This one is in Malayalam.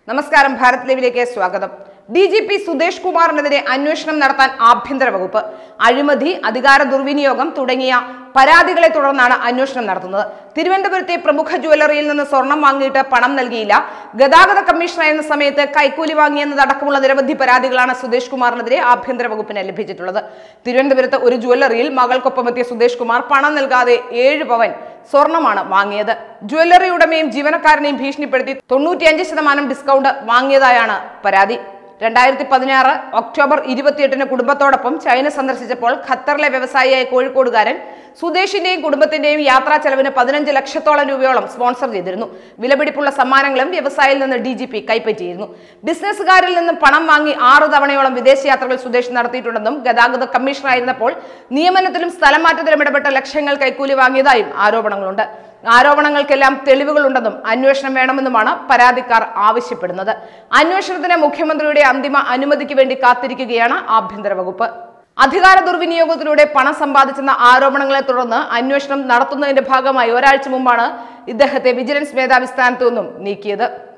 നമസ്കാരം ഭാരത് ലൈവിലേക്ക് സ്വാഗതം ഡി ജി പി സുദേശ് കുമാറിനെതിരെ അന്വേഷണം നടത്താൻ ആഭ്യന്തര വകുപ്പ് അഴിമതി അധികാര ദുർവിനിയോഗം തുടങ്ങിയ പരാതികളെ തുടർന്നാണ് അന്വേഷണം നടത്തുന്നത് തിരുവനന്തപുരത്തെ പ്രമുഖ ജ്വല്ലറിയിൽ നിന്ന് സ്വർണം വാങ്ങിയിട്ട് പണം നൽകിയില്ല ഗതാഗത കമ്മീഷണറായിരുന്ന സമയത്ത് കൈക്കൂലി വാങ്ങിയെന്നതടക്കമുള്ള നിരവധി പരാതികളാണ് സുദേശ് കുമാറിനെതിരെ ആഭ്യന്തര വകുപ്പിന് ലഭിച്ചിട്ടുള്ളത് തിരുവനന്തപുരത്ത് ഒരു ജ്വല്ലറിയിൽ മകൾക്കൊപ്പം എത്തിയ സുദേശ് കുമാർ പണം നൽകാതെ ഏഴ് പവൻ സ്വർണമാണ് വാങ്ങിയത് ജ്വല്ലറി ഉടമയും ജീവനക്കാരനെയും ഭീഷണിപ്പെടുത്തി തൊണ്ണൂറ്റിയഞ്ച് ശതമാനം ഡിസ്കൗണ്ട് വാങ്ങിയതായാണ് പരാതി രണ്ടായിരത്തി പതിനാറ് ഒക്ടോബർ ഇരുപത്തിയെട്ടിന് കുടുംബത്തോടൊപ്പം ചൈന സന്ദർശിച്ചപ്പോൾ ഖത്തറിലെ വ്യവസായിയായ കോഴിക്കോടുകാരൻ സുദേശിന്റെയും കുടുംബത്തിന്റെയും യാത്രാ ചെലവിന് പതിനഞ്ച് ലക്ഷത്തോളം രൂപയോളം സ്പോൺസർ ചെയ്തിരുന്നു വിലപിടിപ്പുള്ള സമ്മാനങ്ങളും വ്യവസായിയിൽ നിന്ന് ഡി ജി പി കൈപ്പറ്റിയിരുന്നു ബിസിനസ്സുകാരിൽ നിന്നും പണം വാങ്ങി ആറു തവണയോളം വിദേശ യാത്രകൾ സുദേശ് നടത്തിയിട്ടുണ്ടെന്നും ഗതാഗത കമ്മീഷണറായിരുന്നപ്പോൾ നിയമനത്തിലും സ്ഥലം മാറ്റത്തിലും ഇടപെട്ട ലക്ഷങ്ങൾ കൈക്കൂലി വാങ്ങിയതായും ആരോപണങ്ങളുണ്ട് ആരോപണങ്ങൾക്കെല്ലാം തെളിവുകളുണ്ടെന്നും അന്വേഷണം വേണമെന്നുമാണ് പരാതിക്കാർ ആവശ്യപ്പെടുന്നത് അന്വേഷണത്തിന് മുഖ്യമന്ത്രിയുടെ അന്തിമ അനുമതിക്ക് വേണ്ടി കാത്തിരിക്കുകയാണ് ആഭ്യന്തര വകുപ്പ് അധികാര ദുർവിനിയോഗത്തിലൂടെ പണം സമ്പാദിച്ചെന്ന ആരോപണങ്ങളെ തുടർന്ന് അന്വേഷണം നടത്തുന്നതിന്റെ ഭാഗമായി ഒരാഴ്ച മുമ്പാണ് ഇദ്ദേഹത്തെ വിജിലൻസ് മേധാവി സ്ഥാനത്തു നിന്നും നീക്കിയത്